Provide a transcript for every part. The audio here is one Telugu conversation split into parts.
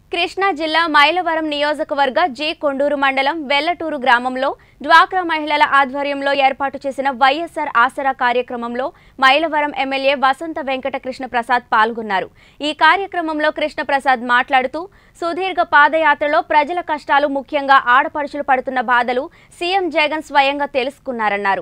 కృష్ణా జిల్లా మైలవరం నియోజకవర్గ జి కొండూరు మండలం వెల్లటూరు గ్రామంలో డ్వాక్రా మహిళల ఆధ్వర్యంలో ఏర్పాటు చేసిన వైఎస్ఆర్ ఆసరా కార్యక్రమంలో మైలవరం ఎమ్మెల్యే వసంత వెంకట కృష్ణ ప్రసాద్ పాల్గొన్నారు ఈ కార్యక్రమంలో కృష్ణ ప్రసాద్ మాట్లాడుతూ సుదీర్ఘ పాదయాత్రలో ప్రజల కష్టాలు ముఖ్యంగా ఆడపడుచులు పడుతున్న బాధలు సీఎం జగన్ స్వయంగా తెలుసుకున్నారన్నారు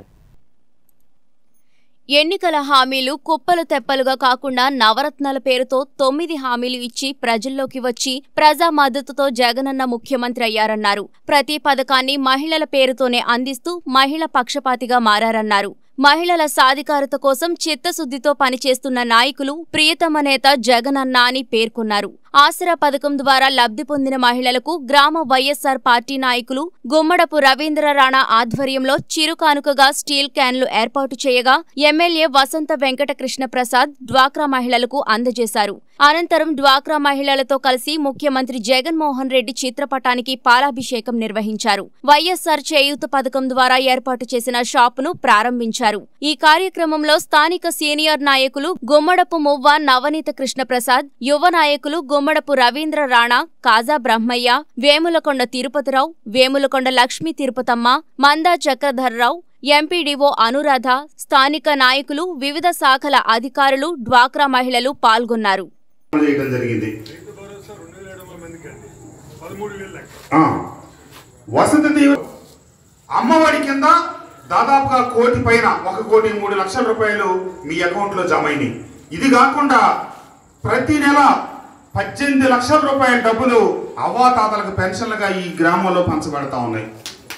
ఎన్నికల హామీలు కుప్పలు తెప్పలుగా కాకుండా నవరత్నాల పేరుతో తొమ్మిది హామీలు ఇచ్చి ప్రజల్లోకి వచ్చి ప్రజా మద్దతుతో జగనన్న ముఖ్యమంత్రి అయ్యారన్నారు ప్రతి పథకాన్ని మహిళల పేరుతోనే అందిస్తూ మహిళ పక్షపాతిగా మారారన్నారు మహిళల సాధికారత కోసం చిత్తశుద్ధితో పనిచేస్తున్న నాయకులు ప్రియతమ నేత జగనన్న అని పేర్కొన్నారు ఆసరా పథకం ద్వారా లబ్ధి పొందిన మహిళలకు గ్రామ వైఎస్సార్ పార్టీ నాయకులు గుమ్మడపు రవీంద్ర రాణా ఆధ్వర్యంలో చిరు కానుకగా స్టీల్ క్యాన్లు ఏర్పాటు చేయగా ఎమ్మెల్యే వసంత వెంకట కృష్ణ ప్రసాద్ డ్వాక్రా మహిళలకు అందజేశారు అనంతరం డ్వాక్రా మహిళలతో కలిసి ముఖ్యమంత్రి జగన్మోహన్ రెడ్డి చిత్రపటానికి పాలాభిషేకం నిర్వహించారు వైఎస్సార్ చేయూత పథకం ద్వారా ఏర్పాటు చేసిన షాపును ప్రారంభించారు ఈ కార్యక్రమంలో స్థానిక సీనియర్ నాయకులు గుమ్మడపు మువ్వ నవనీత కృష్ణప్రసాద్ యువ నాయకులు గుమ్మడపు రవీంద్ర రాణా కాజా బ్రహ్మయ్య వేములకొండ తిరుపతిరావు వేములకొండ లక్ష్మీ తిరుపతమ్మ మందా చక్రధర్రావు ఎంపీడీఓ అనురాధ స్థానిక నాయకులు వివిధ శాఖల అధికారులు డ్వాక్రా మహిళలు పాల్గొన్నారు చేయడం జరిగింది రైతు భరోసా రెండు వేల ఏడు వందల మందికి అండి పదమూడు వేలు లెక్క ఆ, వసతి దీవ అమ్మఒడి కింద దాదాపుగా కోటి పైన ఒక కోటి మూడు లక్షల రూపాయలు మీ అకౌంట్లో జమ అయినాయి ఇది కాకుండా ప్రతి నెల పద్దెనిమిది లక్షల రూపాయల డబ్బులు అవ్వాతాతలకు పెన్షన్లుగా ఈ గ్రామంలో పంచబడతా ఉన్నాయి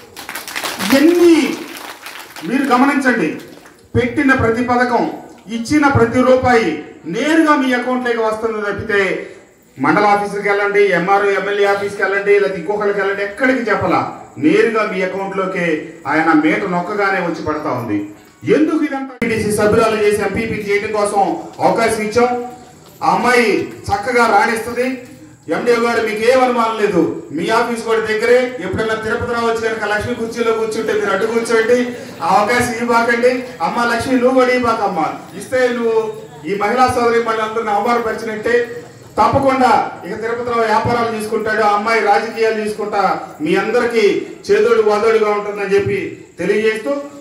ఎన్ని మీరు గమనించండి పెట్టిన ప్రతి పథకం ఇచ్చిన ప్రతి రూపాయి నేరుగా మీ అకౌంట్లోకి వస్తుంది తప్పితే మండల ఆఫీసుకి వెళ్ళండి ఎంఆర్ఓ ఎమ్మెల్యే ఆఫీస్కి వెళ్ళండి లేదా ఇంకొకరికి వెళ్ళండి ఎక్కడికి చెప్పాలా నేరుగా మీ అకౌంట్లోకి ఆయన మేట నొక్కగానే వచ్చి పడతా ఉంది ఎందుకు ఇదంతా టీడీసీ సభ్యురాలు చేసి ఎంపీపీ చేయడం కోసం అవకాశం ఇచ్చాం ఆ అమ్మాయి చక్కగా రాణిస్తుంది ఎండిఓ గారు మీకు ఏం అనుమానం లేదు మీ ఆఫీస్ కూడా దగ్గరే ఎప్పుడైనా తిరుపతి రావచ్చు కనుక లక్ష్మి కుర్చీలో కూర్చుంటే మీరు అడ్డు కూర్చోండి ఆ అవకాశం ఇవ్వకండి అమ్మ లక్ష్మి నువ్వు కూడా ఇవ్వక అమ్మ ఇస్తే నువ్వు ఈ మహిళా సోదరి మళ్ళీ అందరిని అవమానపరిచినట్టే తప్పకుండా ఇక తిరుపతిరావు వ్యాపారాలు తీసుకుంటాడు ఆ అమ్మాయి రాజకీయాలు తీసుకుంటా మీ అందరికీ చేదోడు వాదోడుగా ఉంటుందని చెప్పి తెలియజేస్తూ